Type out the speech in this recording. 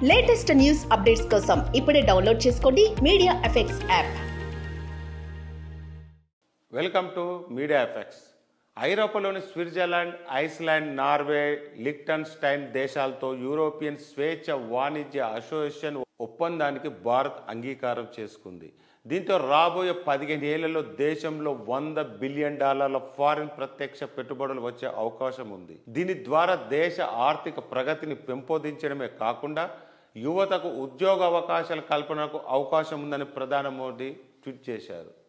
latest news updates కోసం ఇప్పుడే download చేసుకోండి media effects app welcome to media effects ఐరోపాలోని స్విట్జర్లాండ్ ఐస్లాండ్ నార్వే లిక్టన్స్టైన్ దేశాలతో యూరోపియన్ స్వేచ్ఛ వాణిజ్య అసోసియేషన్ ఒప్పందానికి భారత్ అంగీకారం చేసుకుంది దీంతో రాబోయే పదిహేను ఏళ్లలో దేశంలో వంద బిలియన్ డాలర్ల ఫారిన్ ప్రత్యక్ష పెట్టుబడులు వచ్చే అవకాశం ఉంది దీని ద్వారా దేశ ఆర్థిక ప్రగతిని పెంపొందించడమే కాకుండా యువతకు ఉద్యోగ అవకాశాల కల్పనకు అవకాశం ఉందని ప్రధాని మోడీ ట్వీట్ చేశారు